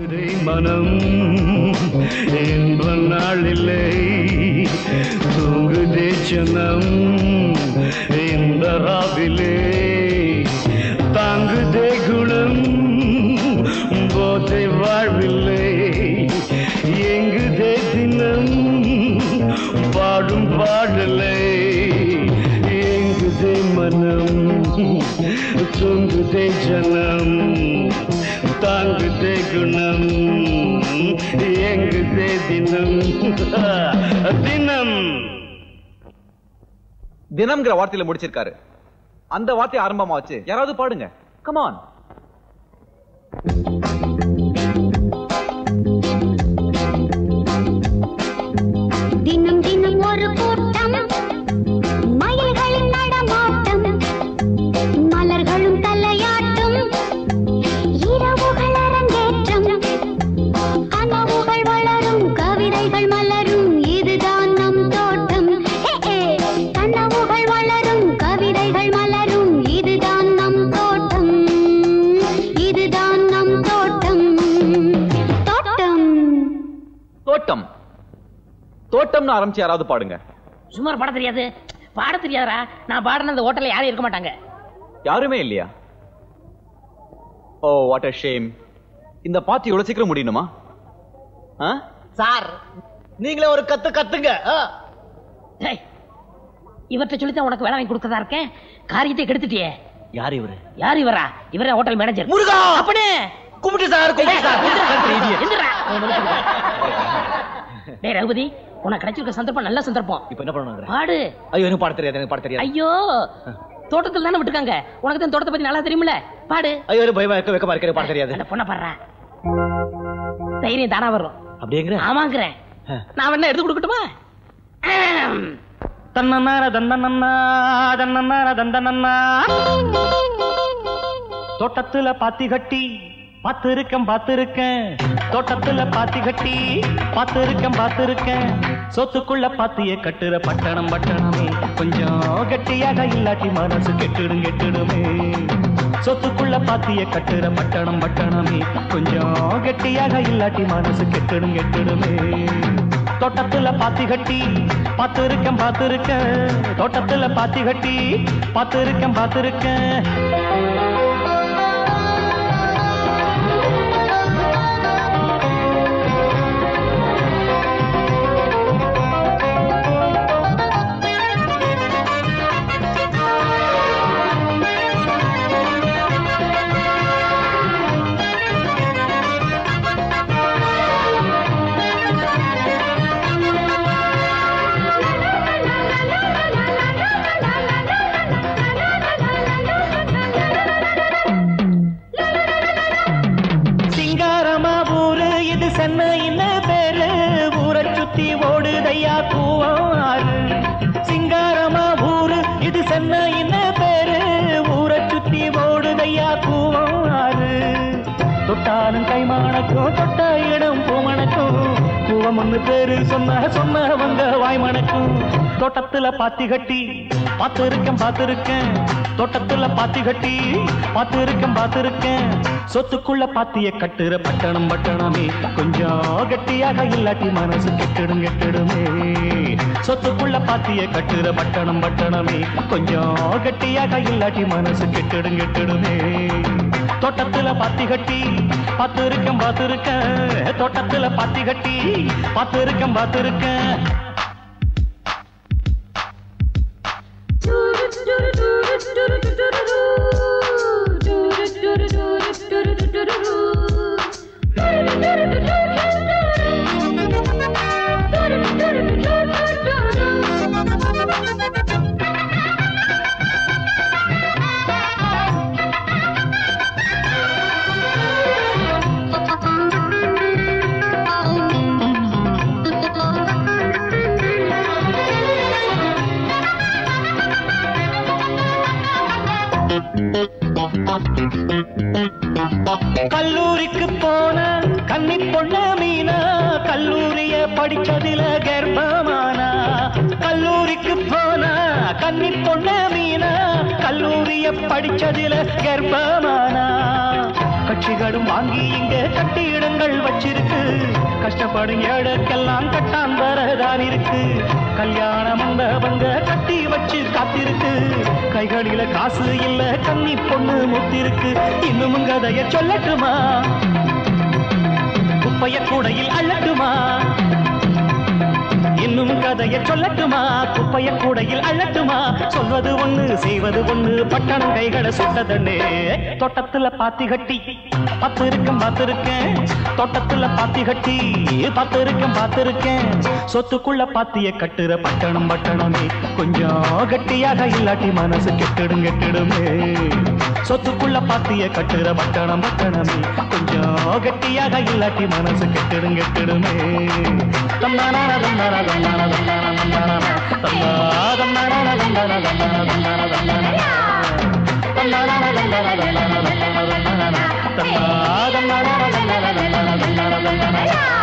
தூங்குதே மனம் என்ப நாளில்லை தூங்குதே சனம் இந்த ராவிலே தாங்குதே குணம் போதை வாழ்வில்லை எங்குதே தினம் பாடும் பாடலை எங்குதே மனம் தூங்குதே ஜனம் தாங்குதே குணம் எங்குதே தினம் தினம் தினம்ங்கிற வார்த்தையில முடிச்சிருக்காரு அந்த வார்த்தை ஆரம்பமா வச்சு யாராவது பாடுங்க கமான் தினம் தினம் ஒரு கூட்டம் மயில்களின் நடமாட்டம் மலர்களும் தலையாட்டும் இரவுகள் அரங்கேற்றம் கனவுகள் வளரும் கவிதைகள் மலரும் இதுதான் நம் தோட்டம் ஹே, ஹே. கனவுகள் வளரும் கவிதைகள் மலரும் இதுதான் நம் தோட்டம் இதுதான் நம் தோட்டம் தோட்டம் தோட்டம் தோட்டம்னு ஆரம்பிச்சு யாராவது பாடுங்க சுமார் பாட தெரியாது பாட தெரியாதடா நான் பாடின அந்த ஹோட்டல்ல யாரும் இருக்க மாட்டாங்க யாருமே இல்லையா ஓ வாட் அ ஷேம் இந்த பாட்டு இவ்வளவு சீக்கிரம் முடியணுமா ஆ? சார் நீங்களே ஒரு கத்து கத்துங்க ஆ. டேய், இவர்ட்ட சொல்லித்தான் உனக்கு வேலை வாங்கி கொடுக்கறதா இருக்கேன் காரியத்தை கெடுத்துட்டியே யார் இவரு யார் இவரா இவரே ஹோட்டல் மேனேஜர் முருகா! அப்பனே கும்பிட்டு சார் கும்பிட்டு சார் எந்திரா. டேய் ரகுபதி உனக்கு கிடைச்சிருக்க சந்தர்ப்பம் நல்ல சந்தர்ப்பம் இப்போ என்ன பண்ணணும் பாடு ஐயோ எனக்கு பாட தெரியாது எனக்கு பாட தெரியாது ஐயோ தோட்டத்தில் தானே விட்டுருக்காங்க உனக்கு தான் தோட்டத்தை பத்தி நல்லா தெரியுமில்ல பாடு ஐயோ எனக்கு பயமா இருக்க வெக்கமா இருக்க பாட தெரியாது அந்த பொண்ணை பாடுறா தைரியம் தானா வரும் அப்படிங்கிற ஆமாங்கிறேன் நான் வேணா எடுத்து கொடுக்கட்டுமா தன்னன்னார தந்தனன்னா தன்னன்னார தந்தனன்னா தோட்டத்துல பாத்தி கட்டி பார்த்திருக்கேன் பார்த்திருக்கேன் தோட்டத்துல பாத்தி கட்டி பார்த்திருக்கேன் பார்த்திருக்கேன் சொத்துக்குள்ள பாத்திய கட்டுற பட்டணம் பட்டணமே கொஞ்சம் கெட்டியாக இல்லாட்டி மனசு கெட்டுடும் கெட்டுடுமே சொத்துக்குள்ள பாத்திய கட்டுற பட்டணம் பட்டணமே கொஞ்சம் கெட்டியாக இல்லாட்டி மனசு கெட்டுடும் கெட்டுடுமே தோட்டத்துல பாத்தி கட்டி பார்த்திருக்கேன் பார்த்திருக்கேன் தோட்டத்துல பாத்தி கட்டி பார்த்திருக்கேன் பார்த்திருக்கேன் சிங்காரமா ஊரு இது சென்னையின் பேரு ஊரை சுத்தி ஓடுதையா கூவாறு சிங்காரமா ஊரு இது சென்னையின் பேரு ஊரை சுத்தி ஓடுதையா கூவாறு தொட்டாலும் கைமானக்கும் தொட்ட இடம் பூமணக்கும் பூவம் ஒண்ணு பேரு சொன்ன சொன்னவங்க வாய்மணக்கும் தோட்டத்துல பாத்தி கட்டி பார்த்திருக்கேன் பார்த்திருக்கேன் தோட்டத்துல பாத்தி கட்டி பார்த்திருக்கேன் பார்த்திருக்கேன் சொத்துக்குள்ள பாத்திய கட்டுற பட்டணம் பட்டணமே கொஞ்சம் கட்டியாக இல்லாட்டி மனசு கெட்டிடும் கெட்டிடுமே சொத்துக்குள்ள பாத்திய கட்டுற பட்டணம் பட்டணமே கொஞ்சம் கட்டியாக இல்லாட்டி மனசு கெட்டிடும் கெட்டிடுமே தோட்டத்துல பாத்தி கட்டி பார்த்திருக்கேன் பார்த்திருக்கேன் தோட்டத்துல பாத்தி கட்டி பார்த்திருக்கேன் பார்த்திருக்கேன் கல்லூரிக்கு போன கன்னி பொண்ண மீனா கல்லூரிய படிச்சதில கர்ப்பமானா கல்லூரிக்கு போன கன்னி பொண்ண மீனா கல்லூரிய படிச்சதில கர்ப்பமானா கட்சிகளும் வாங்கி இங்க கட்டிடங்கள் கஷ்டப்படும் ஏழுக்கெல்லாம் கட்டாந்தரதான் இருக்கு கல்யாண மண்டபங்க கட்டி வச்சு காத்திருக்கு கைகளில காசு இல்ல கன்னி பொண்ணு முத்திருக்கு இன்னும் கதைய சொல்லட்டுமா குப்பைய கூடையில் அள்ளட்டுமா இன்னும் கதைய சொல்லட்டுமா குப்பைய கூடையில் அள்ளட்டுமா சொல்வது ஒண்ணு செய்வது ஒண்ணு பட்டணம் கைகளை சுட்டதண்ணே தோட்டத்துல பாத்தி கட்டி பத்து இருக்கும் பார்த்திருக்கேன் தோட்டத்துல பாத்தி கட்டி பத்து இருக்கும் பார்த்திருக்கேன் சொத்துக்குள்ள பாத்திய கட்டுற பட்டணம் பட்டணமே கொஞ்சம் கட்டியாக இல்லாட்டி மனசு கெட்டிடும் கெட்டிடுமே சொத்துக்குள்ள பாத்திய கட்டுற பட்டணம் பட்டணமே கொஞ்சம் கட்டியாக இல்லாட்டி மனசு கெட்டிடும் கெட்டிடுமே தன்னானா தன்னானா தன்னானா தன்னானா தன்னானா தன்னா தன்னானா தன்னானா தன்னானா தன்னானா தன்னானா தன்னானா தன்னானா தன்னானா தன்னானா தன்னானா தன்னா தன்னானா தன்னானா தன்னானா தன்னானா தன்னானா